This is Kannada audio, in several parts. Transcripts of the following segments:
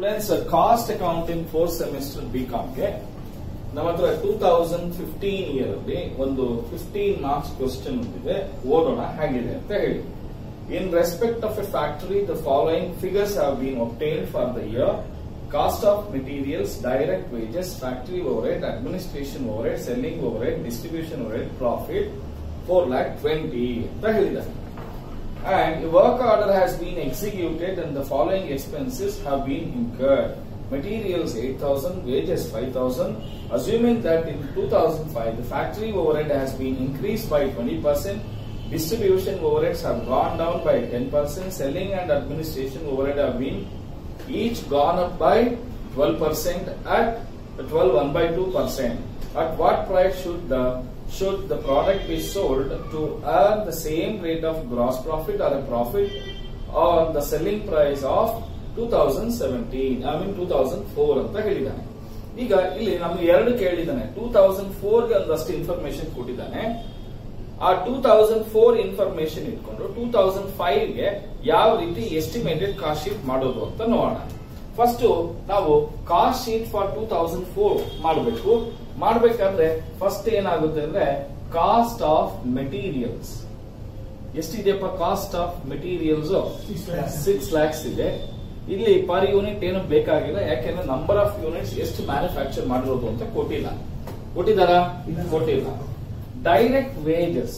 Students cost accounting fourth semester B ಕಾಮ್ಗೆ ನಮ್ಮ ಹತ್ರ ಟೂ ತೌಸಂಡ್ ಫಿಫ್ಟೀನ್ ಇಯರ್ ಅಲ್ಲಿ ಒಂದು ಫಿಫ್ಟೀನ್ ಮಾರ್ಕ್ಸ್ ಕ್ವಶನ್ ಒಂದಿದೆ ಓದೋಣ ಹೇಗಿದೆ ಅಂತ ಹೇಳಿ in respect of a factory the following figures have been obtained for the year cost of materials direct wages factory overhead administration overhead selling overhead distribution overhead profit four lakh twenty ಅಂತ ಹೇಳಿದ್ದಾರೆ and a work order has been executed and the following expenses have been incurred. Materials 8,000, wages 5,000. Assuming that in 2005 the factory overhead has been increased by 20%, distribution overheads have gone down by 10%, selling and administration overhead have been each gone up by 12% at 12 1 by 2%. At what price should the should the product be sold to earn the same rate of gross profit or a profit on the selling price of 2017 I mean 2004 ಅಂತ ಹೇಳಿದ್ದಾನೆ ಈಗ ಇಲ್ಲಿ ನಮ್ಗೆ ಎರಡು ಕೇಳಿದ್ದಾನೆ ಟೂ ತೌಸಂಡ್ ಫೋರ್ ಗೆ ಒಂದಷ್ಟು ಇನ್ಫಾರ್ಮೇಶನ್ ಕೊಟ್ಟಿದ್ದಾನೆ ಆ ಟೂ ತೌಸಂಡ್ ಫೋರ್ ಇನ್ಫಾರ್ಮೇಶನ್ ಇಟ್ಕೊಂಡು ಟೂ ತೌಸಂಡ್ ಫೈವ್ ಗೆ ಯಾವ ರೀತಿ ಎಸ್ಟಿಮೇಟೆಡ್ ಕಾಸ್ಟ್ ಶೀಟ್ ಮಾಡೋದು ಅಂತ ನೋಡೋಣ ಫಸ್ಟ್ ನಾವು cost sheet for two thousand four ಮಾಡಬೇಕು ಮಾಡ್ಬೇಕಾದ್ರೆ ಫಸ್ಟ್ ಏನಾಗುತ್ತೆ ಅಂದ್ರೆ ಕಾಸ್ಟ್ ಆಫ್ ಮೆಟೀರಿಯಲ್ಸ್ ಎಷ್ಟಿದೆಯಪ್ಪ cost of materials six lakhs ಇದೆ ಇಲ್ಲಿ ಪರ್ ಯೂನಿಟ್ ಏನು ಬೇಕಾಗಿಲ್ಲ ಯಾಕೆಂದ್ರೆ ನಂಬರ್ ಆಫ್ ಯೂನಿಟ್ಸ್ ಎಷ್ಟು ಮ್ಯಾನುಫ್ಯಾಕ್ಚರ್ ಮಾಡಿರೋದು ಅಂತ ಕೊಟ್ಟಿಲ್ಲ ಕೊಟ್ಟಿದಾರ ಕೊಟ್ಟಿಲ್ಲ ಡೈರೆಕ್ಟ್ ವೇಜಸ್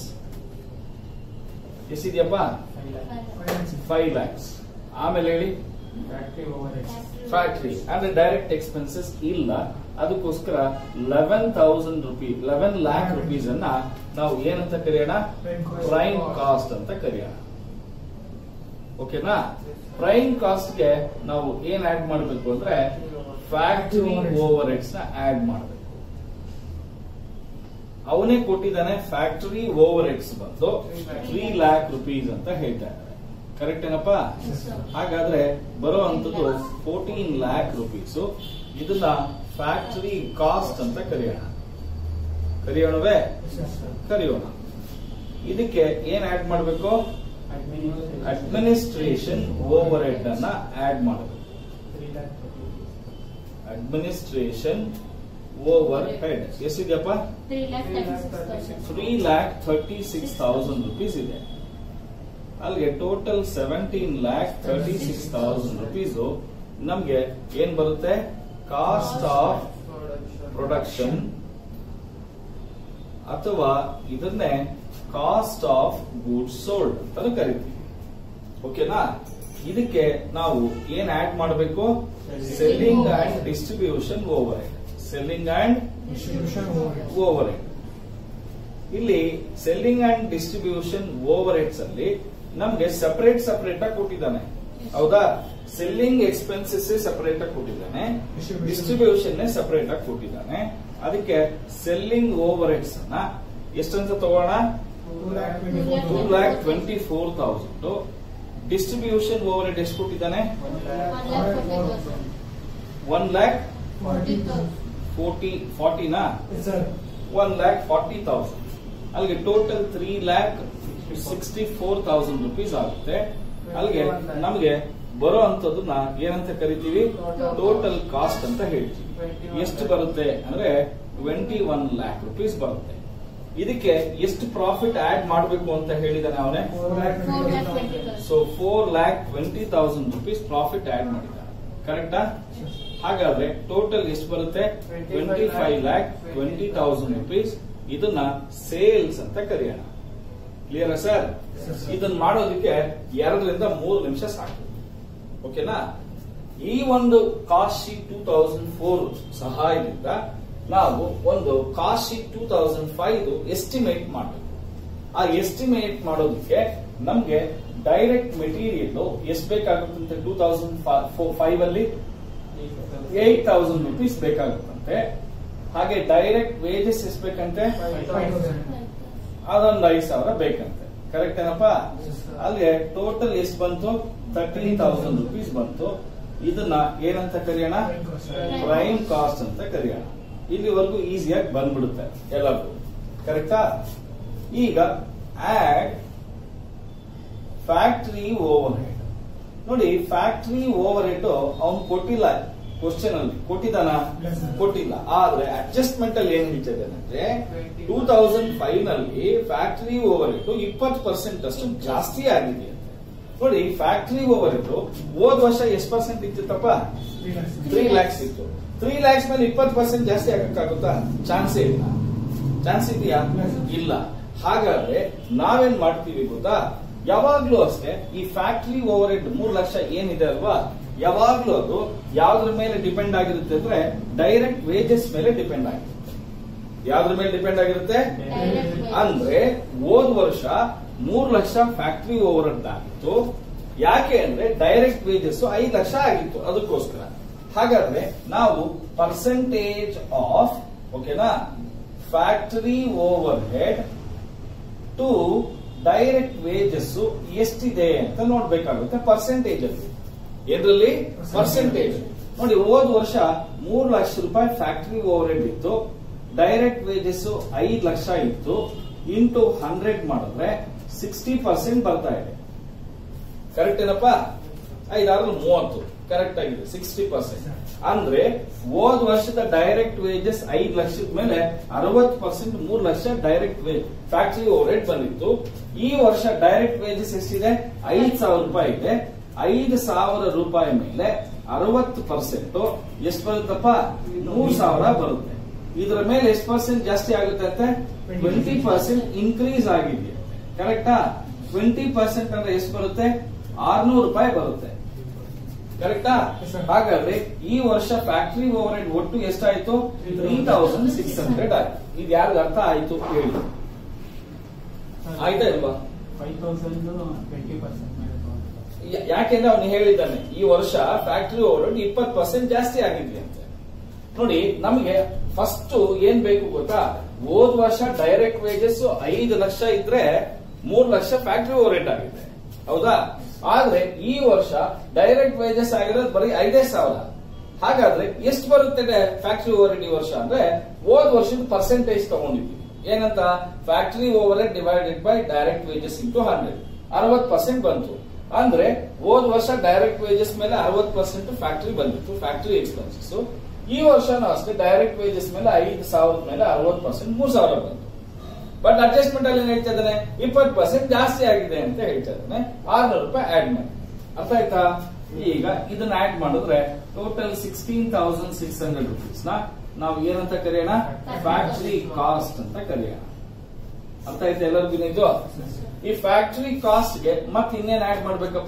ಎಷ್ಟಿದೆಯಪ್ಪ ಫೈವ್ ಲ್ಯಾಕ್ಸ್ ಆಮೇಲೆ ಹೇಳಿ ಫ್ಯಾಕ್ಟ್ರಿ ಅಂದ್ರೆ ಡೈರೆಕ್ಟ್ ಎಕ್ಸ್ಪೆನ್ಸಸ್ ಇಲ್ಲ ಅದಕ್ಕೋಸ್ಕರ eleven thousand rupee eleven lakh rupees ಅನ್ನ ನಾವು ಏನಂತ ಕರೆಯೋಣ ಪ್ರೈಮ್ ಕಾಸ್ಟ್ ಅಂತ ಕರೆಯೋಣ ಓಕೆನಾ ಪ್ರೈಮ್ ಕಾಸ್ಟ್ ಗೆ ನಾವು ಏನ್ ಆಡ್ ಮಾಡಬೇಕು ಅಂದ್ರೆ ಫ್ಯಾಕ್ಟರಿ ಓವರ್ ಹೆಡ್ಸ್ ನ ಆಡ್ ಮಾಡಬೇಕು ಅವನೇ ಕೊಟ್ಟಿದ್ದಾನೆ ಫ್ಯಾಕ್ಟರಿ ಓವರ್ ಹೆಡ್ಸ್ ಬಂದು ತ್ರೀ ಲ್ಯಾಕ್ ರುಪೀಸ್ ಅಂತ ಹೇಳ್ತಾ ಇದ್ದಾರೆ ಕರೆಕ್ಟ್ ಏನಪ್ಪಾ ಹಾಗಾದ್ರೆ ಬರೋ ಅಂತದ್ದು ಫೋರ್ಟೀನ್ ಲ್ಯಾಕ್ ರುಪೀಸ್ ಇದನ್ನ ಫ್ಯಾಕ್ಟರಿ ಕಾಸ್ಟ್ ಅಂತ ಕರೆಯೋಣ ಕರೆಯೋಣವೇ ಕರೆಯೋಣ ಇದಕ್ಕೆ ಏನ್ ಆಡ್ ಮಾಡಬೇಕು ಅಡ್ಮಿನಿಸ್ಟ್ರೇಷನ್ ಓವರ್ ಹೆಡ್ ಅನ್ನ ಆಡ್ ಮಾಡಬೇಕು ಅಡ್ಮಿನಿಸ್ಟ್ರೇಷನ್ ಓವರ್ ಹೆಡ್ ಎಷ್ಟಿದೆಯಪ್ಪ three lakh thirty six thousand rupees ಇದೆ ಅಲ್ಲಿಗೆ total seventeen lakh thirty six thousand rupees ನಮ್ಗೆ ಏನ್ ಬರುತ್ತೆ ಕಾಸ್ಟ್ ಆಫ್ ಪ್ರೊಡಕ್ಷನ್ ಅಥವಾ ಇದನ್ನೇ ಕಾಸ್ಟ್ ಆಫ್ ಗೂಡ್ಸ್ ಸೋಲ್ಡ್ ಅಂತ ಕರಿತೀವಿ ಓಕೆನಾ ಇದಕ್ಕೆ ನಾವು ಏನ್ ಆಡ್ ಮಾಡಬೇಕು selling and distribution overhead selling and overhead ಇಲ್ಲಿ selling and distribution overheads ಅಲ್ಲಿ ನಮ್ಗೆ ಸಪರೇಟ್ ಸಪರೇಟ್ ಆಗಿ ಕೊಟ್ಟಿದ್ದಾನೆ ಹೌದಾ ಸೆಲ್ಲಿಂಗ್ ಎಕ್ಸ್ಪೆನ್ಸಸ್ ಸಪರೇಟ್ ಆಗಿ ಕೊಟ್ಟಿದ್ದಾನೆ ಡಿಸ್ಟ್ರಿಬ್ಯೂಷನ್ ಸಪರೇಟ್ ಆಗಿ ಕೊಟ್ಟಿದ್ದಾನೆ ಅದಕ್ಕೆ ಸೆಲ್ಲಿಂಗ್ ಓವರ್ ಹೆಡ್ಸ್ ಅನ್ನ ಎಷ್ಟಂತ ತಗೋಣ two lakh twenty four thousand distribution overhead ಎಷ್ಟು ಕೊಟ್ಟಿದ್ದಾನೆ ಒನ್ ಲ್ಯಾಕ್ ಫೋರ್ಟಿ ಫಾರ್ಟಿನಾ ಒನ್ ಲ್ಯಾಕ್ ಫಾರ್ಟಿ ತೌಸಂಡ್ ಅಲ್ಲಿಗೆ total three lakh sixty four thousand rupees ಆಗುತ್ತೆ ಅಲ್ಲಿಗೆ ನಮಗೆ ಬರೋ ಅಂತದನ್ನ ಏನಂತ ಕರಿತೀವಿ ಟೋಟಲ್ ಕಾಸ್ಟ್ ಅಂತ ಹೇಳ್ತೀವಿ ಎಷ್ಟು ಬರುತ್ತೆ ಅಂದ್ರೆ ಟ್ವೆಂಟಿ ಒನ್ ಲ್ಯಾಕ್ ರುಪೀಸ್ ಬರುತ್ತೆ ಇದಕ್ಕೆ ಎಷ್ಟು ಪ್ರಾಫಿಟ್ ಆಡ್ ಮಾಡಬೇಕು ಅಂತ ಹೇಳಿದಾನೆ ಅವನೇ so four lakh twenty thousand rupees profit add ಮಾಡಿದ್ದಾನೆ ಕರೆಕ್ಟಾ ಹಾಗಾದ್ರೆ ಟೋಟಲ್ ಎಷ್ಟು ಬರುತ್ತೆ twenty five lakh twenty thousand rupees ಇದನ್ನ ಸೇಲ್ಸ್ ಅಂತ ಕರೆಯೋಣ ಕ್ಲಿಯರ್ ಸರ್ ಇದನ್ನ ಮಾಡೋದಕ್ಕೆ ಎರಡರಿಂದ ಮೂರು ನಿಮಿಷ ಸಾಕು ಓಕೆನಾ ಈ ಒಂದು cost sheet two thousand four ಸಹಾಯದಿಂದ ನಾವು ಒಂದು cost sheet two thousand five estimate ಮಾಡಬೇಕು ಆ ಎಸ್ಟಿಮೇಟ್ ಮಾಡೋದಕ್ಕೆ ನಮ್ಗೆ ಡೈರೆಕ್ಟ್ ಮೆಟೀರಿಯಲ್ ಎಷ್ಟು ಬೇಕಾಗುತ್ತಂತೆ ಟೂ ತೌಸಂಡ್ ಫೈವ್ ಅಲ್ಲಿ ಏಟ್ ತೌಸಂಡ್ ರುಪೀಸ್ ಬೇಕಾಗುತ್ತಂತೆ ಹಾಗೆ ಡೈರೆಕ್ಟ್ ವೇಜಸ್ ಎಷ್ಟು ಬೇಕಂತೆ ಅದೊಂದು ಐದು ಸಾವಿರ ಬೇಕಂತೆ ಕರೆಕ್ಟ್ ಏನಪ್ಪ ಅಲ್ಲಿಗೆ ಟೋಟಲ್ ಎಷ್ಟು ಬಂತು ತರ್ಟೀನ್ ತೌಸಂಡ್ ರುಪೀಸ್ ಬಂತು ಇದನ್ನ ಏನಂತ ಕರೆಯೋಣ ಪ್ರೈಮ್ ಕಾಸ್ಟ್ ಅಂತ ಕರೆಯೋಣ ಇಲ್ಲಿವರೆಗೂ ಈಸಿಯಾಗಿ ಬಂದ್ಬಿಡುತ್ತೆ ಎಲ್ಲರಿಗೂ ಕರೆಕ್ಟಾ ಈಗ ಆಡ್ ಫ್ಯಾಕ್ಟರಿ ಓವರ್ ಹೆಡ್ ನೋಡಿ ಫ್ಯಾಕ್ಟರಿ ಓವರ್ ಹೆಡ್ ಅವ್ನು ಕೊಟ್ಟಿಲ್ಲ ಕ್ವಶನ್ ಅಲ್ಲಿ ಕೊಟ್ಟಿದ್ದಾನ ಇಲ್ಲ sir. ಕೊಟ್ಟಿಲ್ಲ ಆದ್ರೆ ಅಡ್ಜಸ್ಟ್ಮೆಂಟ್ ಅಲ್ಲಿ ಏನ್ ಹೇಳ್ತಿದೆ ಅಂದ್ರೆ ಟೂ ತೌಸಂಡ್ ಫೈವ್ ನಲ್ಲಿ ಫ್ಯಾಕ್ಟರಿ ಓವರ್ ಹೆಡ್ ಇಪ್ಪತ್ತು ಪರ್ಸೆಂಟ್ ಅಷ್ಟು ಜಾಸ್ತಿ ಆಗಿದೆ ಅಂತ ನೋಡಿ ಫ್ಯಾಕ್ಟರಿ ಓವರ್ ಹೆಡ್ ಹೋದ್ ವರ್ಷ ಎಷ್ಟು ಪರ್ಸೆಂಟ್ ಇತ್ತಿತ್ತಪ್ಪ ತ್ರೀ ಲ್ಯಾಕ್ಸ್ ಇತ್ತು ತ್ರೀ ಲ್ಯಾಕ್ಸ್ ಮೇಲೆ ಇಪ್ಪತ್ತು ಪರ್ಸೆಂಟ್ ಜಾಸ್ತಿ ಆಗಕ್ಕಾಗುತ್ತಾ ಚಾನ್ಸೇ ಇಲ್ಲ ಚಾನ್ಸ್ ಇದೆಯಾ ಇಲ್ಲ ಹಾಗಾದ್ರೆ ನಾವೇನ್ ಮಾಡ್ತೀವಿ ಗೊತ್ತಾ ಯಾವಾಗ್ಲೂ ಅಷ್ಟೇ ಈ ಫ್ಯಾಕ್ಟರಿ ಓವರ್ ಹೆಡ್ ಮೂರ್ ಲಕ್ಷ ಏನಿದೆ ಅಲ್ವಾ ಯಾವಾಗ್ಲೂ ಅದು ಯಾವ್ದ್ರ ಮೇಲೆ ಡಿಪೆಂಡ್ ಆಗಿರುತ್ತೆ ಅಂದ್ರೆ ಡೈರೆಕ್ಟ್ ವೇಜಸ್ ಮೇಲೆ ಡಿಪೆಂಡ್ ಆಗಿರುತ್ತೆ ಯಾವ್ದ್ರ ಮೇಲೆ ಡಿಪೆಂಡ್ ಆಗಿರುತ್ತೆ ಅಂದ್ರೆ ಹೋದ್ ವರ್ಷ ಮೂರ್ ಲಕ್ಷ ಫ್ಯಾಕ್ಟರಿ ಓವರ್ ಹೆಡ್ ಆಗಿತ್ತು ಯಾಕೆ ಅಂದ್ರೆ ಡೈರೆಕ್ಟ್ ವೇಜಸ್ ಐದು ಲಕ್ಷ ಆಗಿತ್ತು ಅದಕ್ಕೋಸ್ಕರ ಹಾಗಾದ್ರೆ ನಾವು ಪರ್ಸೆಂಟೇಜ್ ಆಫ್ ಓಕೆನಾ factory overhead to direct wages ಎಷ್ಟಿದೆ ಅಂತ ನೋಡ್ಬೇಕಾಗುತ್ತೆ ಪರ್ಸೆಂಟೇಜ್ ಅಲ್ಲಿ ಎದ್ರಲ್ಲಿ ಪರ್ಸೆಂಟೇಜ್ ನೋಡಿ ಹೋದ್ ವರ್ಷ ಮೂರು ಲಕ್ಷ ರೂಪಾಯಿ ಫ್ಯಾಕ್ಟರಿ ಓವರ್ ಹೆಡ್ ಇತ್ತು ಡೈರೆಕ್ಟ್ ವೇಜಸ್ ಐದು ಲಕ್ಷ ಇತ್ತು ಇಂಟು ಹಂಡ್ರೆಡ್ ಮಾಡಿದ್ರೆ ಸಿಕ್ಸ್ಟಿ ಪರ್ಸೆಂಟ್ ಬರ್ತಾ ಇದೆ ಕರೆಕ್ಟ್ ಏನಪ್ಪ ಐದಾರು ಮೂವತ್ತು ಕರೆಕ್ಟ್ ಆಗಿದೆ ಸಿಕ್ಸ್ಟಿ ಪರ್ಸೆಂಟ್ ಅಂದ್ರೆ ಹೋದ್ ವರ್ಷದ ಡೈರೆಕ್ಟ್ ವೇಜಸ್ ಐದು ಲಕ್ಷದ ಮೇಲೆ ಅರವತ್ತು ಪರ್ಸೆಂಟ್ ಮೂರ್ ಲಕ್ಷ direct wage factory overhead ಬಂದಿತ್ತು ಈ ವರ್ಷ ಡೈರೆಕ್ಟ್ ವೇಜಸ್ ಎಷ್ಟಿದೆ ಐದ್ ಸಾವಿರ ರೂಪಾಯಿ ಇದೆ ಐದು ಸಾವಿರ ರೂಪಾಯಿ ಮೇಲೆ ಅರವತ್ತು ಪರ್ಸೆಂಟ್ ಎಷ್ಟು ಬರುತ್ತಪ್ಪ ಮೂರ್ ಸಾವಿರ ಬರುತ್ತೆ ಇದರ ಮೇಲೆ ಎಷ್ಟು ಪರ್ಸೆಂಟ್ ಜಾಸ್ತಿ ಆಗುತ್ತೆ ಅಂತ ಟ್ವೆಂಟಿ ಪರ್ಸೆಂಟ್ ಇನ್ಕ್ರೀಸ್ ಆಗಿದೆ ಕರೆಕ್ಟಾ ಟ್ವೆಂಟಿ ಪರ್ಸೆಂಟ್ ಅಂದ್ರೆ ಎಷ್ಟು ಬರುತ್ತೆ ಆರ್ನೂರು ರೂಪಾಯಿ ಬರುತ್ತೆ ಕರೆಕ್ಟಾ Yes, sir. ಹಾಗಾದ್ರೆ ಈ ವರ್ಷ ಫ್ಯಾಕ್ಟರಿ ಓವರ್ ಹೆಡ್ ಒಟ್ಟು ಎಷ್ಟಾಯ್ತು ತ್ರೀ ತೌಸಂಡ್ ಸಿಕ್ಸ್ ಹಂಡ್ರೆಡ್ ಆಯ್ತು ಇದು ಯಾರಿಗ ಅರ್ಥ ಆಯ್ತು ಹೇಳಿ ಆಯ್ತಾ ಇಲ್ವಾ ಫೈವ್ ತೌಸಂಡ್ ಟ್ವೆಂಟಿ ಪರ್ಸೆಂಟ್ ಮೇಲೆ ತಗೊಂಡು. ಯಾ- ಯಾಕೆಂದ್ರೆ ಅವನು ಹೇಳಿದ್ದಾನೆ ಈ ವರ್ಷ ಫ್ಯಾಕ್ಟರಿ ಓವರ್ ಹೆಡ್ ಇಪ್ಪತ್ತು ಪರ್ಸೆಂಟ್ ಜಾಸ್ತಿ ಆಗಿದೆ ಅಂತ ನೋಡಿ ನಮಗೆ ಫಸ್ಟ್ ಏನ್ ಬೇಕು ಗೊತ್ತಾ ಹೋದ್ ವರ್ಷ ಡೈರೆಕ್ಟ್ ವೇಜಸ್ ಐದು ಲಕ್ಷ ಇದ್ರೆ ಮೂರ್ ಲಕ್ಷ ಫ್ಯಾಕ್ಟರಿ ಓವರ್ ಹೆಡ್ ಆಗಿದೆ ಹೌದಾ ಆದ್ರೆ ಈ ವರ್ಷ ಡೈರೆಕ್ಟ್ ವೇಜಸ್ ಆಗಿರೋದು ಬರೀ ಐದೇ ಸಾವಿರ ಹಾಗಾದ್ರೆ ಎಷ್ಟು ಬರುತ್ತೆ ಫ್ಯಾಕ್ಟರಿ ಓವರ್ ಹೆಡ್ ಈ ವರ್ಷ ಅಂದ್ರೆ ಹೋದ್ ವರ್ಷದ ಪರ್ಸೆಂಟೇಜ್ ತಗೊಂಡಿದ್ದೀವಿ ಏನಂತ factory overhead divided by direct wages into hundred ಅರವತ್ ಪರ್ಸೆಂಟ್ ಬಂತು ಅಂದ್ರೆ ಹೋದ್ ವರ್ಷ ಡೈರೆಕ್ಟ್ ವೇಜಸ್ ಮೇಲೆ ಅರವತ್ ಪರ್ಸೆಂಟ್ ಫ್ಯಾಕ್ಟರಿ ಬಂದಿತ್ತು ಫ್ಯಾಕ್ಟರಿ ಎಕ್ಸ್ಪೆನ್ಸಸ್ ಈ ವರ್ಷನೂ ಅಷ್ಟೇ ಡೈರೆಕ್ಟ್ ವೇಜಸ್ ಮೇಲೆ ಐದು ಸಾವಿರದ ಮೇಲೆ ಅರವತ್ ಪರ್ಸೆಂಟ್ ಮೂರ್ ಸಾವಿರ ಬಂತು ಬಟ್ ಅಡ್ಜಸ್ಟ್ಮೆಂಟ್ ಅಲ್ಲಿ ಏನ್ ಹೇಳ್ತಾ ಇದ್ದಾನೆ ಇಪ್ಪತ್ತು ಪರ್ಸೆಂಟ್ ಜಾಸ್ತಿ ಆಗಿದೆ ಅಂತ ಹೇಳ್ತಾ ಇದ್ದಾನೆ ಆರ್ನೂರು ರೂಪಾಯಿ ಆಡ್ ಮಾಡಿ ಅರ್ಥ ಆಯ್ತಾ ಈಗ ಇದನ್ನ ಆಡ್ ಮಾಡಿದ್ರೆ total sixteen thousand six hundred rupees ನ ನಾವು ಏನಂತ ಕರೆಯೋಣ ಫ್ಯಾಕ್ಟರಿ ಕಾಸ್ಟ್ ಅಂತ ಕರೆಯೋಣ ಅರ್ಥ ಆಯ್ತಾ ಎಲ್ಲರಿಗೂ ಇದು ಈ ಫ್ಯಾಕ್ಟರಿ ಕಾಸ್ಟ್ ಗೆ ಮತ್ತೆ ಇನ್ನೇನ್ ಆಡ್ ಮಾಡ್ಬೇಕಪ್ಪ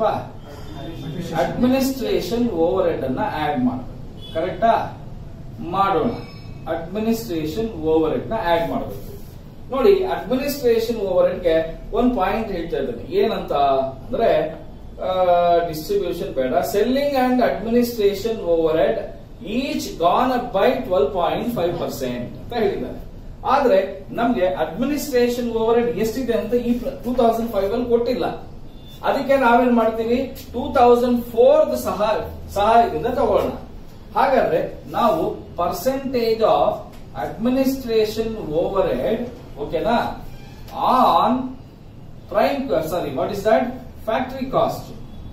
ಅಡ್ಮಿನಿಸ್ಟ್ರೇಷನ್ ಓವರ್ ಹೆಡ್ ಅನ್ನ ಆಡ್ ಮಾಡಬೇಕು ಕರೆಕ್ಟಾ ಮಾಡೋಣ ಅಡ್ಮಿನಿಸ್ಟ್ರೇಷನ್ ಓವರ್ ಹೆಡ್ ನ ಆಡ್ ಮಾಡಬೇಕು ನೋಡಿ ಅಡ್ಮಿನಿಸ್ಟ್ರೇಷನ್ ಓವರ್ ಹೆಡ್ ಗೆ ಒಂದ್ ಪಾಯಿಂಟ್ ಹೇಳ್ತಾ ಇದ್ದೇನೆ ಏನಂತ ಅಂದ್ರೆ ಡಿಸ್ಟ್ರಿಬ್ಯೂಷನ್ ಬೇಡ selling and administration overhead each gone up by twelve point five percent ಅಂತ ಹೇಳಿದ್ದಾರೆ ಆದ್ರೆ ನಮ್ಗೆ ಅಡ್ಮಿನಿಸ್ಟ್ರೇಷನ್ ಓವರ್ ಹೆಡ್ ಎಷ್ಟಿದೆ ಅಂತ ಈ ಟೂ ತೌಸಂಡ್ ಫೈವ್ ಅಲ್ಲಿ ಕೊಟ್ಟಿಲ್ಲ ಅದಕ್ಕೆ ನಾವೇನ್ ಮಾಡ್ತೀವಿ ಟೂ ತೌಸಂಡ್ ಫೋರ್ ಸಹಾಯ ಸಹಾಯದಿಂದ ತಗೊಳ್ಳೋಣ ಹಾಗಾದ್ರೆ ನಾವು percentage of administration overhead ಓಕೆನಾ on prime sorry what is that factory cost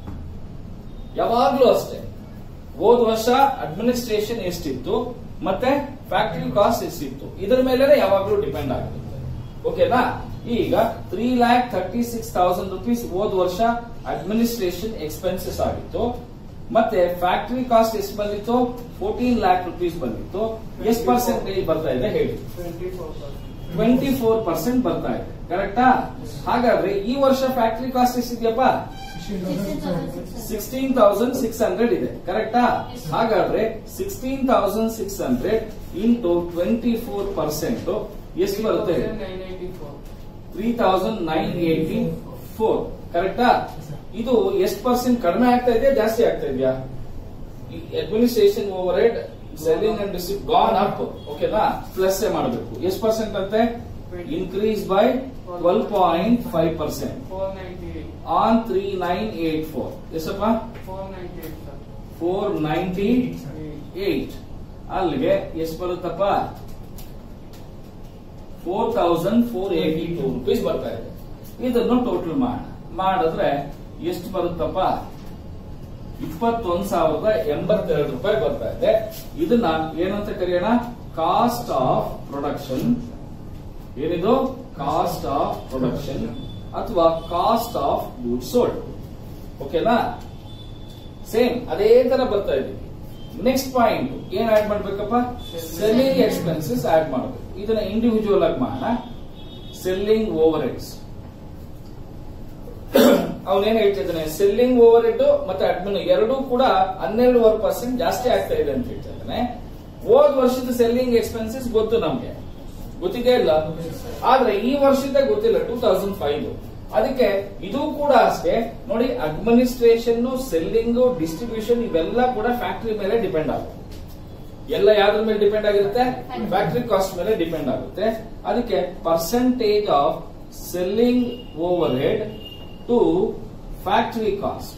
ಯಾವಾಗ್ಲೂ ಅಷ್ಟೇ ಹೋದ್ ವರ್ಷ ಅಡ್ಮಿನಿಸ್ಟ್ರೇಷನ್ ಎಷ್ಟಿತ್ತು ಮತ್ತೆ ಫ್ಯಾಕ್ಟರಿ ಕಾಸ್ಟ್ ಎಷ್ಟಿತ್ತು ಇದರ ಮೇಲೆ ಯಾವಾಗ್ಲೂ ಡಿಪೆಂಡ್ ಆಗಿರುತ್ತೆ ಓಕೆನಾ ಈಗ three lakh thirty six thousand rupees ಹೋದ್ ವರ್ಷ ಅಡ್ಮಿನಿಸ್ಟ್ರೇಷನ್ ಎಕ್ಸ್ಪೆನ್ಸಸ್ ಆಗಿತ್ತು ಮತ್ತೆ ಫ್ಯಾಕ್ಟರಿ ಕಾಸ್ಟ್ ಎಷ್ಟು ಬಂದಿತ್ತು ಫೋರ್ಟೀನ್ ಲ್ಯಾಕ್ ರುಪೀಸ್ ಬಂದಿತ್ತು ಎಷ್ಟು ಪರ್ಸೆಂಟೇಜ್ ಬರ್ತಾ ಇದೆ ಹೇಳಿ ಟ್ವೆಂಟಿ ಫೋರ್ ಪರ್ಸೆಂಟ್ ಬರ್ತಾ ಇದೆ ಕರೆಕ್ಟಾ ಹಾಗಾದ್ರೆ ಈ ವರ್ಷ ಫ್ಯಾಕ್ಟರಿ ಕಾಸ್ಟ್ ಎಷ್ಟಿದೆಯಪ್ಪ ಸಿಕ್ಸ್ಟೀನ್ ತೌಸಂಡ್ ಸಿಕ್ಸ್ ಹಂಡ್ರೆಡ್ ಇದೆ ಕರೆಕ್ಟಾ ಹಾಗಾದ್ರೆ sixteen thousand six hundred into twenty four percent ಎಷ್ಟು ಬರುತ್ತೆ three thousand nine eighty four ಕರೆಕ್ಟಾ ಇದು ಎಷ್ಟು ಪರ್ಸೆಂಟ್ ಕಡಿಮೆ ಆಗ್ತಾ ಇದೆಯಾ ಜಾಸ್ತಿ ಆಗ್ತಾ ಇದೆಯಾ administration overhead selling and ರಿಸಿಪ್ ಗಾನ್ ಅಪ್ ಓಕೆನಾ ಪ್ಲಸ್ ಮಾಡಬೇಕು ಎಷ್ಟು ಪರ್ಸೆಂಟ್ ಅಂತೆ increase by twelve point five percent on three nine eight four ಎಷ್ಟಪ್ಪ ಫೋರ್ ನೈಂಟಿ ಏಟ್ ಅಲ್ಲಿಗೆ ಎಷ್ಟು ಬರುತ್ತಪ್ಪ four thousand four eighty two rupees ಬರ್ತಾ ಇದೆ ಇದನ್ನು ಟೋಟಲ್ ಮಾಡೋಣ ಮಾಡಿದ್ರೆ ಎಷ್ಟು ಬರುತ್ತಪ್ಪ ಇಪ್ಪತ್ತೊಂದ್ ಸಾವಿರದ ಎಂಬತ್ತೆರಡು ರೂಪಾಯಿ ಬರ್ತಾ ಇದೆ ಇದನ್ನ ಏನಂತ ಕರೆಯೋಣ ಕಾಸ್ಟ್ ಆಫ್ ಪ್ರೊಡಕ್ಷನ್ ಏನಿದು ಕಾಸ್ಟ್ ಆಫ್ ಪ್ರೊಡಕ್ಷನ್ ಅಥವಾ ಕಾಸ್ಟ್ ಆಫ್ ಗೂಡ್ ಸೋಲ್ಡ್ ಓಕೆನಾ ಸೇಮ್ ಅದೇ ತರ ಬರ್ತಾ ಇದೆ ನೆಕ್ಸ್ಟ್ ಪಾಯಿಂಟ್ ಏನ್ ಆಡ್ ಮಾಡ್ಬೇಕಪ್ಪ ಸೆಲ್ಲಿಂಗ್ ಎಕ್ಸ್ಪೆನ್ಸಸ್ ಆಡ್ ಮಾಡಬೇಕು ಇದನ್ನ ಇಂಡಿವಿಜುವಲ್ ಆಗಿ ಮಾಡೋಣ ಸೆಲ್ಲಿಂಗ್ ಓವರ್ ಹೆಡ್ಸ್ ಅವನೇನ್ ಹೇಳ್ತಿದ್ದಾನೆ ಸೆಲ್ಲಿಂಗ್ ಓವರ್ ಹೆಡ್ ಮತ್ತೆ ಅಡ್ಮಿನ್ ಎರಡೂ ಕೂಡ ಹನ್ನೆರಡುವರೆ ಪರ್ಸೆಂಟ್ ಜಾಸ್ತಿ ಆಗ್ತಾ ಇದೆ ಅಂತ ಹೇಳ್ತಿದ್ದಾನೆ ಹೋದ್ ವರ್ಷದ ಸೆಲ್ಲಿಂಗ್ ಎಕ್ಸ್ಪೆನ್ಸಸ್ ಗೊತ್ತು ನಮ್ಗೆ ಗೊತ್ತಿದೆ ಇಲ್ಲ ಆದ್ರೆ ಈ ವರ್ಷದ ಗೊತ್ತಿಲ್ಲ ಟೂ ತೌಸಂಡ್ ಫೈವ್ ಅದಕ್ಕೆ ಇದು ಕೂಡ ಅಷ್ಟೇ ನೋಡಿ ಅಡ್ಮಿನಿಸ್ಟ್ರೇಷನ್ ಸೆಲ್ಲಿಂಗ್ ಡಿಸ್ಟ್ರಿಬ್ಯೂಷನ್ ಇವೆಲ್ಲ ಕೂಡ ಫ್ಯಾಕ್ಟರಿ ಮೇಲೆ ಡಿಪೆಂಡ್ ಆಗುತ್ತೆ ಎಲ್ಲ ಯಾವ್ದ್ರ ಮೇಲೆ ಡಿಪೆಂಡ್ ಆಗಿರುತ್ತೆ ಫ್ಯಾಕ್ಟರಿ ಕಾಸ್ಟ್ ಮೇಲೆ ಡಿಪೆಂಡ್ ಆಗುತ್ತೆ ಅದಕ್ಕೆ percentage of selling overhead to factory cost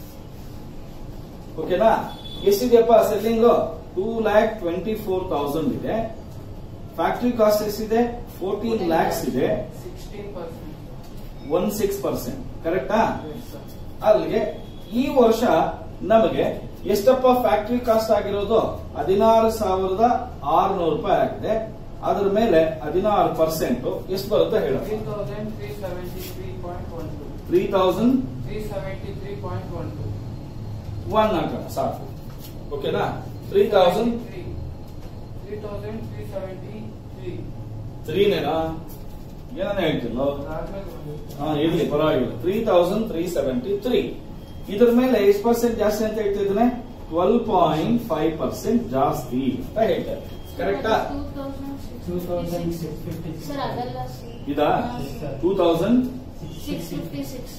ಓಕೆನಾ ಎಷ್ಟಿದೆಯಪ್ಪ selling two lakh twenty four thousand ಇದೆ ಫ್ಯಾಕ್ಟರಿ ಕಾಸ್ಟ್ ಎಷ್ಟಿದೆ ಫೋರ್ಟೀನ್ ಲ್ಯಾಕ್ಸ್ ಇದೆ sixteen percent one six percent ಕರೆಕ್ಟಾ ಅಲ್ಲಿಗೆ ಈ ವರ್ಷ ನಮಗೆ ಎಷ್ಟಪ್ಪ ಫ್ಯಾಕ್ಟರಿ ಕಾಸ್ಟ್ ಆಗಿರೋದು ಹದಿನಾರು ಸಾವಿರದ ಆರುನೂರು ರೂಪಾಯಿ ಆಗಿದೆ ಅದರ ಮೇಲೆ ಹದಿನಾರು ಪರ್ಸೆಂಟ್ ಎಷ್ಟು ಬರುತ್ತೆ ಹೇಳ three thousand three seventy three point one two three thousand three seventy three point one two one ಹಾಕೋಣ ಸಾಕು ಓಕೆನಾ three thousand three thousand three seventy three ತ್ರೀನೇನಾ ಏನೇ ಹೇಳ್ತಿಲ್ಲ ಆದ್ಮೇಲೆ ಒಂದು ಹಾ ಇರ್ಲಿ ಪರವಾಗಿಲ್ಲ three thousand three seventy three ಇದ್ರ ಮೇಲೆ ಎಷ್ಟು ಪರ್ಸೆಂಟ್ ಜಾಸ್ತಿ ಅಂತ ಹೇಳ್ತಿದ್ದಾನೆ ಟ್ವೆಲ್ ಪಾಯಿಂಟ್ ಫೈವ್ ಪರ್ಸೆಂಟ್ ಜಾಸ್ತಿ ಅಂತ ಹೇಳ್ತಾರೆ ಕರೆಕ್ಟಾ two thousand six fifty sir ಅದಲ್ಲ ಇದಾ two thousand six fifty six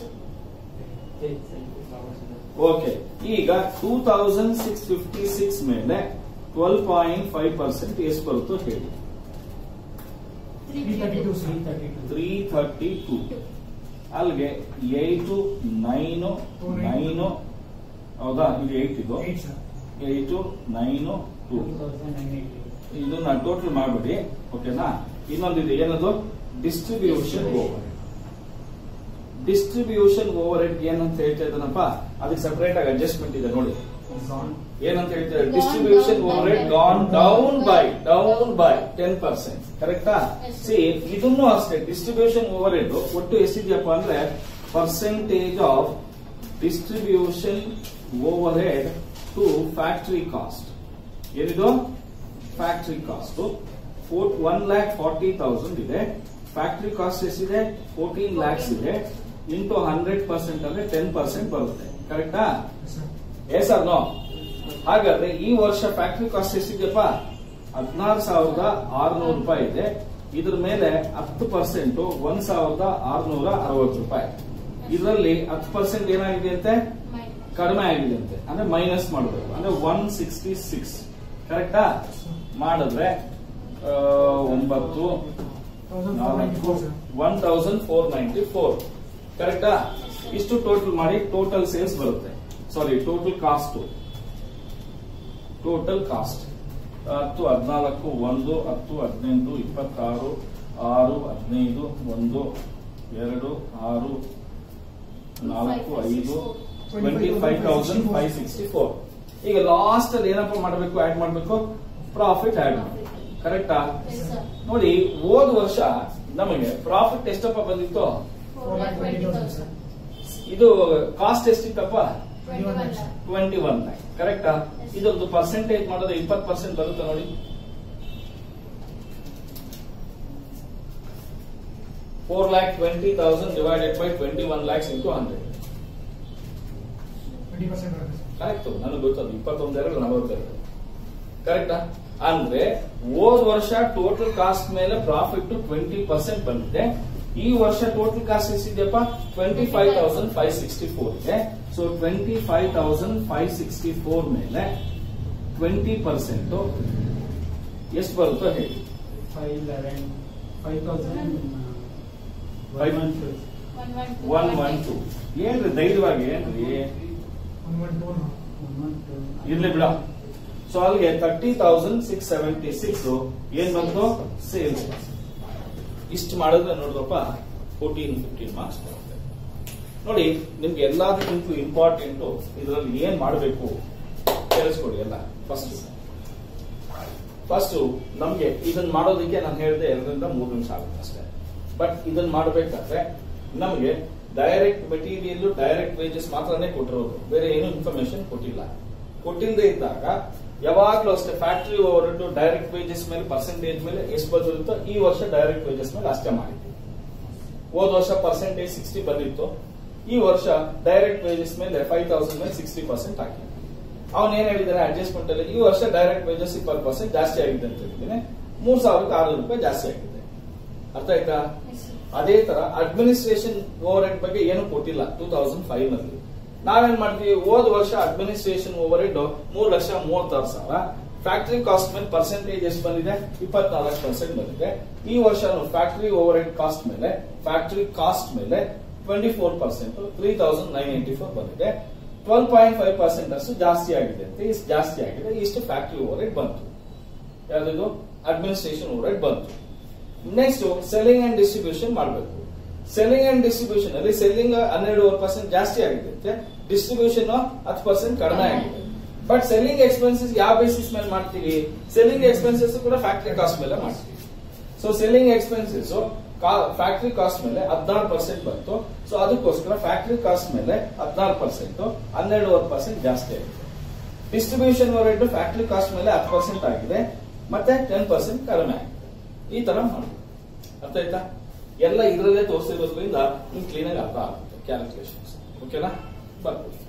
okay ಈಗ two thousand six fifty six ಮೇಲೆ ಟ್ವೆಲ್ ಪಾಯಿಂಟ್ ಫೈವ್ ಪರ್ಸೆಂಟ್ ಎಷ್ಟು ಬರುತ್ತೋ ಹೇಳಿ three three thirty two three three thirty two three thirty two ಅಲ್ಲಿಗೆ ಏಟು ನೈನು ನೈನು ಹೌದಾ ಇದು ಏಟ್ ಇದು eight sir eight nine two two thousand nine eighty ಇದನ್ನ ಟೋಟಲ್ ಮಾಡ್ಬಿಡಿ ಓಕೆನಾ ಇನ್ನೊಂದಿದೆ ಏನದು distribution over distribution over head ಏನಂತ ಹೇಳ್ತಾ ಇದ್ದಾನಪ್ಪ ಅದಕ್ಕೆ ಸಪರೇಟ್ ಆಗಿ ಅಡ್ಜಸ್ಟ್ಮೆಂಟ್ ಇದೆ ನೋಡಿ ಗಾನ್ ಏನಂತ ಹೇಳ್ತಾರೆ distribution overhead gone down by down by ten percent ಕರೆಕ್ಟಾ Yes, sir. ಸಿ ಇದನ್ನು ಅಷ್ಟೇ ಡಿಸ್ಟ್ರಿಬ್ಯೂಷನ್ ಓವರ್ ಹೆಡ್ ಒಟ್ಟು ಎಷ್ಟಿದೆಯಪ್ಪ ಅಂದ್ರೆ percentage of distribution overhead to factory cost ಏನಿದು factory cost one lakh forty thousand ಇದೆ ಫ್ಯಾಕ್ಟರಿ ಕಾಸ್ಟ್ ಎಷ್ಟಿದೆ ಫೋರ್ಟೀನ್ ಲ್ಯಾಕ್ಸ್ ಇದೆ ಇಂಟು ಹಂಡ್ರೆಡ್ ಪರ್ಸೆಂಟ್ ಅಂದ್ರೆ ಟೆನ್ ಪರ್ಸೆಂಟ್ ಬರುತ್ತೆ ಕರೆಕ್ಟಾ ಎಸ್ ಆರ್ ನೋ ಹಾಗಾದ್ರೆ ಈ ವರ್ಷ ಫ್ಯಾಕ್ಟರಿ ಕಾಸ್ಟ್ ಎಷ್ಟಿದೆಯಪ್ಪ ಹದಿನಾರು ಸಾವಿರದ ಆರುನೂರು ರೂಪಾಯಿ ಇದೆ ಇದ್ರ ಮೇಲೆ ಹತ್ತು ಪರ್ಸೆಂಟ್ ಒಂದ್ ಸಾವಿರದ ಆರುನೂರ ಅರವತ್ತು ರೂಪಾಯಿ ಇದರಲ್ಲಿ ಹತ್ತು ಪರ್ಸೆಂಟ್ ಏನಾಗಿದೆ ಅಂತೆ ಕಡಿಮೆ ಆಗಿದೆ ಅಂತೆ ಅಂದ್ರೆ ಮೈನಸ್ ಮಾಡಬೇಕು ಅಂದ್ರೆ ಒನ್ ಸಿಕ್ಸ್ಟಿ ಸಿಕ್ಸ್ ಕರೆಕ್ಟಾ ಮಾಡಿದ್ರೆ ಆ, ಒಂಬತ್ತು ನಾಲ್ಕು one thousand four ninety four ಕರೆಕ್ಟಾ ಇಷ್ಟು ಟೋಟಲ್ ಮಾಡಿ ಟೋಟಲ್ ಸೇಲ್ಸ್ ಬರುತ್ತೆ sorry total cost total cost ಹತ್ತು ಹದಿನಾಲ್ಕು ಒಂದು ಹತ್ತು ಹದಿನೆಂಟು ಇಪ್ಪತ್ತಾರು ಆರು ಹದಿನೈದು ಒಂದು ಎರಡು ಆರು ನಾಲ್ಕು ಐದು twenty five thousand five sixty four ಈಗ ಲಾಸ್ಟ್ ಅಲ್ಲಿ ಏನಪ್ಪ ಮಾಡಬೇಕು ಆಡ್ ಮಾಡಬೇಕು ಪ್ರಾಫಿಟ್ ಆಡ್ ಮಾಡಬೇಕು ಕರೆಕ್ಟಾ ಎಸ್ ಸರ್ ನೋಡಿ ಹೋದ ವರ್ಷ ನಮಗೆ ಪ್ರಾಫಿಟ್ ಎಷ್ಟಪ್ಪ ಬಂದಿತ್ತು ಫೋರ್ ಲ್ಯಾಕ್ ಟ್ವೆಂಟಿ ತೌಸಂಡ್ ಇದು ಕಾಸ್ಟ್ ಎಷ್ಟಿತ್ತಪ್ಪ twenty one lakh twenty one lakh ಕರೆಕ್ಟಾ ಇದೊಂದು ಪರ್ಸೆಂಟೇಜ್ ಮಾಡೋದು ಇಪ್ಪತ್ತು ಪರ್ಸೆಂಟ್ ಬರುತ್ತೆ ನೋಡಿ four lakh twenty thousand divided by twenty one lakhs into hundred twenty percent ಬರುತ್ತೆ ಸರ್ ಕರೆಕ್ಟ್ ನನಗೆ ಗೊತ್ತದು ಇಪ್ಪತ್ತೊಂದೆರಡು ನಲವತ್ತೆರಡು ಕರೆಕ್ಟಾ ಅಂದ್ರೆ ಹೋದ್ ವರ್ಷ ಟೋಟಲ್ ಕಾಸ್ಟ್ ಮೇಲೆ ಪ್ರಾಫಿಟ್ ಟ್ವೆಂಟಿ ಪರ್ಸೆಂಟ್ ಬಂದಿದೆ ಈ ವರ್ಷ ಟೋಟಲ್ ಕಾಸ್ಟ್ ಎಷ್ಟಿದೆಯಪ್ಪ twenty five thousand five sixty four ಇದೆ so twenty five thousand five sixty four ಮೇಲೆ ಟ್ವೆಂಟಿ ಪರ್ಸೆಂಟ್ ಎಷ್ಟು ಬರುತ್ತೋ ಹೇಳಿ five eleven five thousand Five- one two one one one one two ಏನ್ರಿ ಧೈರ್ಯವಾಗಿ ಏನ್ರಿ one one two one one two ಇರ್ಲಿ ಬಿಡ ಸೊ ಅಲ್ಲಿಗೆ thirty thousand six seventy six ಏನ್ ಬಂತು ಸೇಲ್ಸ್ ಇಷ್ಟು ಮಾಡಿದ್ರೆ ನೋಡ್ರಪ್ಪ ಫೋರ್ಟೀನ್ ಫಿಫ್ಟೀನ್ ಮಾರ್ಕ್ಸ್ ಬರುತ್ತೆ ನೋಡಿ ನಿಮ್ಗೆ ಎಲ್ಲದಕ್ಕಿಂತ ಇಂಪಾರ್ಟೆಂಟ್ ಇದರಲ್ಲಿ ಏನ್ ಮಾಡಬೇಕು ಕೇಳಿಸ್ಕೊಡಿ ಎಲ್ಲ ಫಸ್ಟ್ ಫಸ್ಟ್ ನಮ್ಗೆ ಇದನ್ನ ಮಾಡೋದಕ್ಕೆ ನಾನು ಹೇಳಿದೆ ಎರಡರಿಂದ ಮೂರು ನಿಮಿಷ ಆಗುತ್ತೆ ಅಷ್ಟೇ ಬಟ್ ಇದನ್ನ ಮಾಡಬೇಕಾದ್ರೆ ನಮಗೆ ಡೈರೆಕ್ಟ್ ಮೆಟೀರಿಯಲ್ ಡೈರೆಕ್ಟ್ ವೇಜಸ್ ಮಾತ್ರನೇ ಕೊಟ್ಟಿರೋದು ಬೇರೆ ಏನು ಇನ್ಫಾರ್ಮೇಶನ್ ಕೊಟ್ಟಿಲ್ಲ ಕೊಟ್ಟಿಲ್ಲದೆ ಇದ್ದಾಗ ಯಾವಾಗ್ಲೂ ಅಷ್ಟೇ ಫ್ಯಾಕ್ಟರಿ ಓವರ್ ಡೈರೆಕ್ಟ್ ವೇಜಸ್ ಮೇಲೆ ಪರ್ಸೆಂಟೇಜ್ ಮೇಲೆ ಎಷ್ಟು ಬಂದಿರುತ್ತೋ ಈ ವರ್ಷ ಡೈರೆಕ್ಟ್ ವೇಜಸ್ ಮೇಲೆ ಅಷ್ಟೇ ಮಾಡಿದ್ವಿ ಹೋದ ವರ್ಷ ಪರ್ಸೆಂಟೇಜ್ ಸಿಕ್ಸ್ಟಿ ಬಂದಿತ್ತು ಈ ವರ್ಷ ಡೈರೆಕ್ಟ್ ವೇಜಸ್ ಮೇಲೆ ಫೈವ್ ತೌಸಂಡ್ ಮೇಲೆ ಸಿಕ್ಸ್ಟಿ ಪರ್ಸೆಂಟ್ ಹಾಕಿ ಅವನ್ ಏನ್ ಹೇಳಿದಾರೆ ಅಡ್ಜಸ್ಟ್ಮೆಂಟ್ ಅಲ್ಲಿ ಈ ವರ್ಷ ಡೈರೆಕ್ಟ್ ವೇಜಸ್ ಇಪ್ಪತ್ತು ಪರ್ಸೆಂಟ್ ಜಾಸ್ತಿ ಆಗಿದೆ ಅಂತ ಹೇಳಿದ್ದೀನಿ ಮೂರ್ ಸಾವಿರದ ಆರುನೂರು ರೂಪಾಯಿ ಜಾಸ್ತಿ ಆಗಿದೆ ಅರ್ಥ ಆಯ್ತಾ ಅದೇ ತರ ಅಡ್ಮಿನಿಸ್ಟ್ರೇಷನ್ ಓವರ್ ಹೆಡ್ ಬಗ್ಗೆ ಏನು ಕೊಟ್ಟಿಲ್ಲ ಟೂ ತೌಸಂಡ್ ಫೈವ್ ನಲ್ಲಿ ನಾವೇನ್ ಮಾಡ್ತೀವಿ ಹೋದ ವರ್ಷ ಅಡ್ಮಿನಿಸ್ಟ್ರೇಷನ್ ಓವರ್ ಹೆಡ್ ಮೂರ್ ಲಕ್ಷ ಮೂವತ್ತಾರು ಸಾವಿರ ಫ್ಯಾಕ್ಟರಿ ಕಾಸ್ಟ್ ಮೇಲೆ ಪರ್ಸೆಂಟೇಜ್ ಎಷ್ಟು ಬಂದಿದೆ ಇಪ್ಪತ್ನಾಲ್ಕು ಪರ್ಸೆಂಟ್ ಬಂದಿದೆ ಈ ವರ್ಷ ಫ್ಯಾಕ್ಟರಿ ಓವರ್ ಹೆಡ್ ಕಾಸ್ಟ್ ಮೇಲೆ ಫ್ಯಾಕ್ಟರಿ ಕಾಸ್ಟ್ ಮೇಲೆ twenty four percent three thousand nine eighty four ಬಂದಿದೆ ಟ್ವೆಲ್ ಪಾಯಿಂಟ್ ಫೈವ್ ಪರ್ಸೆಂಟ್ ಅಷ್ಟು ಜಾಸ್ತಿ ಆಗಿದೆ ಅಂತ ಇಷ್ಟು ಜಾಸ್ತಿ ಆಗಿದೆ ಇಷ್ಟು ಫ್ಯಾಕ್ಟರಿ ಓವರ್ ಹೆಡ್ ಬಂತು ಯಾವ್ದು ಅಡ್ಮಿನಿಸ್ಟ್ರೇಷನ್ ಓವರ್ ಹೆಡ್ ಬಂತು ನೆಕ್ಸ್ಟ್ ಸೆಲ್ಲಿಂಗ್ ಅಂಡ್ ಡಿಸ್ಟ್ರಿಬ್ಯೂಷನ್ ಮಾಡಬೇಕು ಸೆಲ್ಲಿಂಗ್ ಅಂಡ್ ಡಿಸ್ಟ್ರಿಬ್ಯೂಷನ್ ಅಲ್ಲಿ ಸೆಲ್ಲಿಂಗ್ ಹನ್ನೆರಡೂವರೆ ಪರ್ಸೆಂಟ್ ಜಾಸ್ತಿ ಆಗಿದೆ ಡಿಸ್ಟ್ರಿಬ್ಯೂಷನ್ ಹತ್ತು ಪರ್ಸೆಂಟ್ ಕಡಿಮೆ ಆಗಿದೆ ಬಟ್ ಸೆಲ್ಲಿಂಗ್ ಎಕ್ಸ್ಪೆನ್ಸಸ್ ಯಾವ ಬೇಸಿಸ್ ಮೇಲೆ ಮಾಡ್ತೀವಿ ಸೆಲ್ಲಿಂಗ್ ಎಕ್ಸ್ಪೆನ್ಸಸ್ ಕೂಡ ಫ್ಯಾಕ್ಟರಿ ಕಾಸ್ಟ್ ಮೇಲೆ ಮಾಡ್ತೀವಿ so selling expenses factory cost ಮೇಲೆ ಹದಿನಾರು ಪರ್ಸೆಂಟ್ ಬಂತು ಸೊ ಅದಕ್ಕೋಸ್ಕರ ಫ್ಯಾಕ್ಟರಿ ಕಾಸ್ಟ್ ಮೇಲೆ ಹದಿನಾರು ಪರ್ಸೆಂಟ್ ಹನ್ನೆರಡೂವರೆ ಪರ್ಸೆಂಟ್ ಜಾಸ್ತಿ ಆಗಿದೆ ಡಿಸ್ಟ್ರಿಬ್ಯೂಷನ್ ರೇಟ್ ಫ್ಯಾಕ್ಟರಿ ಕಾಸ್ಟ್ ಮೇಲೆ ಹತ್ತು ಪರ್ಸೆಂಟ್ ಆಗಿದೆ ಮತ್ತೆ ಟೆನ್ ಪರ್ಸೆಂಟ್ ಕಡಿಮೆ ಆಗಿದೆ ಈ ತರ ಮಾಡಿ ಅರ್ಥ ಆಯ್ತಾ ಎಲ್ಲ ಇದರಲ್ಲೇ ತೋರಿಸಿರೋದ್ರಿಂದ ನಿಮ್ಗೆ ಕ್ಲೀನ್ ಆಗಿ ಅರ್ಥ ಆಗುತ್ತೆ ಕ್ಯಾಲ್ಕುಲೇಷನ್ಸ್ ಓಕೆನಾ ಬರ್ಬೋದು